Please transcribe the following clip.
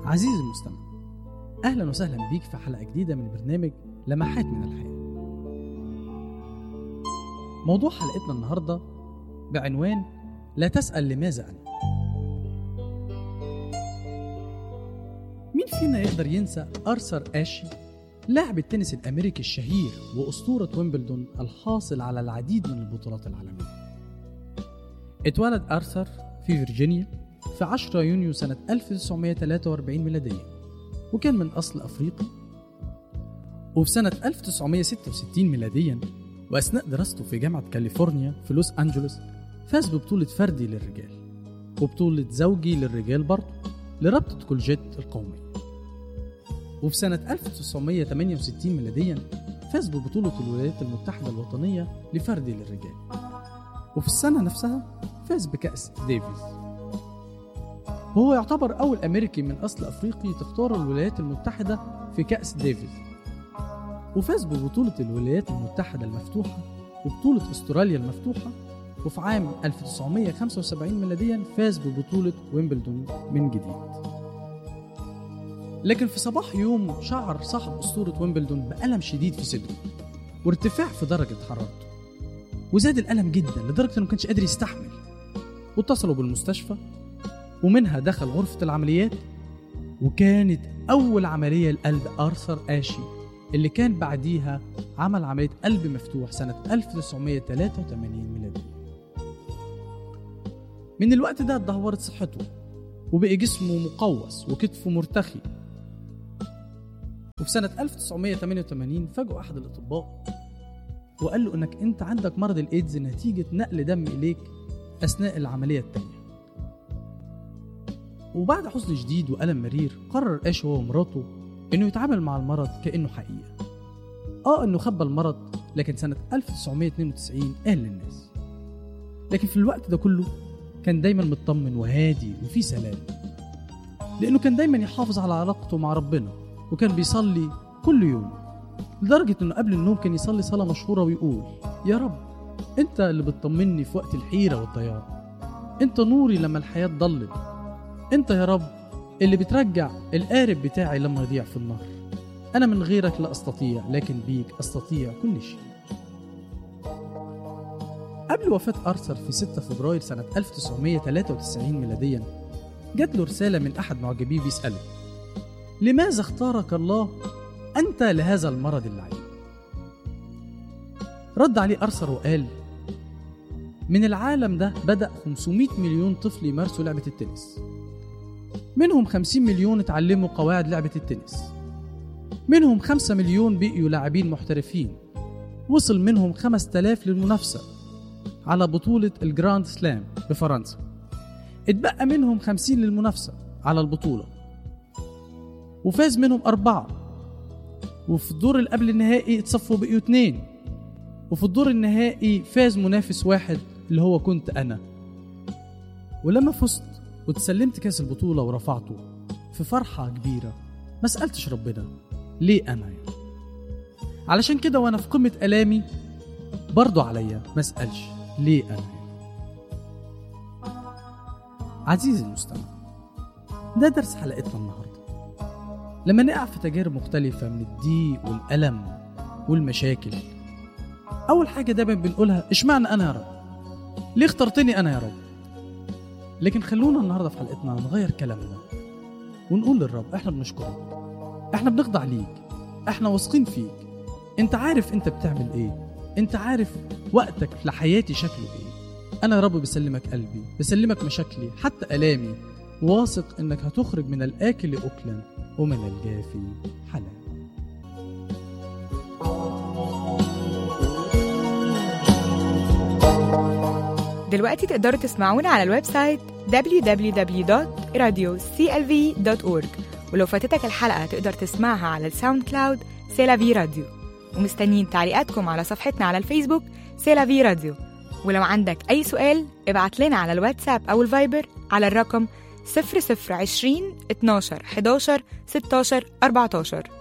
عزيزي المستمع أهلا وسهلا بيك في حلقة جديدة من برنامج لمحات من الحياة موضوع حلقتنا النهاردة بعنوان لا تسأل لماذا أنا مين فينا يقدر ينسى أرثر آشي لاعب التنس الأمريكي الشهير وأسطورة ويمبلدون الحاصل على العديد من البطولات العالمية اتولد أرثر في فيرجينيا في 10 يونيو سنة 1943 ميلادية وكان من أصل أفريقي وفي سنة 1966 ميلاديا وأثناء دراسته في جامعة كاليفورنيا في لوس أنجلوس فاز ببطولة فردي للرجال وبطولة زوجي للرجال برضه لرابطة كولجيت القومية وفي سنة 1968 ميلاديا فاز ببطولة الولايات المتحدة الوطنية لفردي للرجال وفي السنة نفسها فاز بكأس ديفيز وهو يعتبر أول أمريكي من أصل أفريقي تختار الولايات المتحدة في كأس ديفيز وفاز ببطولة الولايات المتحدة المفتوحة وبطولة أستراليا المفتوحة وفي عام 1975 ميلاديا فاز ببطولة ويمبلدون من جديد لكن في صباح يوم شعر صاحب أسطورة ويمبلدون بألم شديد في صدره وارتفاع في درجة حرارته وزاد الألم جدا لدرجة إنه ما كانش قادر يستحمل واتصلوا بالمستشفى ومنها دخل غرفة العمليات وكانت أول عملية لقلب آرثر آشي اللي كان بعديها عمل عملية قلب مفتوح سنة 1983 ميلادية من الوقت ده اتدهورت صحته وبقي جسمه مقوس وكتفه مرتخي وفي سنة 1988 فاجئه أحد الأطباء وقال له إنك أنت عندك مرض الإيدز نتيجة نقل دم إليك أثناء العملية التانية وبعد حزن شديد وألم مرير قرر آش هو ومراته إنه يتعامل مع المرض كأنه حقيقة آه إنه خبى المرض لكن سنة 1992 قال للناس لكن في الوقت ده كله كان دايما مطمن وهادي وفي سلام لأنه كان دايما يحافظ على علاقته مع ربنا وكان بيصلي كل يوم لدرجة إنه قبل النوم كان يصلي صلاة مشهورة ويقول يا رب أنت اللي بتطمني في وقت الحيرة والضياع أنت نوري لما الحياة تضلم أنت يا رب اللي بترجع القارب بتاعي لما يضيع في النهر أنا من غيرك لا أستطيع لكن بيك أستطيع كل شيء قبل وفاة أرثر في 6 فبراير سنة 1993 ميلاديا جات له رسالة من أحد معجبيه بيسأله لماذا اختارك الله أنت لهذا المرض اللعين رد عليه أرثر وقال من العالم ده بدأ 500 مليون طفل يمارسوا لعبة التنس منهم 50 مليون اتعلموا قواعد لعبة التنس منهم 5 مليون بقيوا لاعبين محترفين وصل منهم 5000 للمنافسة على بطولة الجراند سلام بفرنسا اتبقى منهم 50 للمنافسة على البطولة وفاز منهم أربعة وفي الدور اللي قبل النهائي اتصفوا بقيوا اتنين وفي الدور النهائي فاز منافس واحد اللي هو كنت أنا ولما فزت وتسلمت كاس البطولة ورفعته في فرحة كبيرة ما سألتش ربنا ليه أنا يعني علشان كده وأنا في قمة ألامي برضو عليا ما اسألش ليه أنا يعني عزيزي المستمع ده درس حلقتنا النهاردة لما نقع في تجارب مختلفة من الضيق والألم والمشاكل أول حاجة دايما بنقولها اشمعنى أنا يا رب ليه اخترتني أنا يا رب لكن خلونا النهاردة في حلقتنا نغير كلامنا ونقول للرب احنا بنشكرك احنا بنخضع ليك احنا واثقين فيك انت عارف انت بتعمل ايه انت عارف وقتك لحياتي شكله ايه انا يا رب بسلمك قلبي بسلمك مشاكلي حتى الامي واثق انك هتخرج من الاكل اكلا ومن الجافي حلا دلوقتي تقدروا تسمعونا على الويب سايت www.radioclv.org ولو فاتتك الحلقة تقدر تسمعها على الساوند كلاود سيلافي راديو ومستنيين تعليقاتكم على صفحتنا على الفيسبوك سيلافي راديو ولو عندك أي سؤال ابعت لنا على الواتساب أو الفايبر على الرقم 0020 12 11 16 14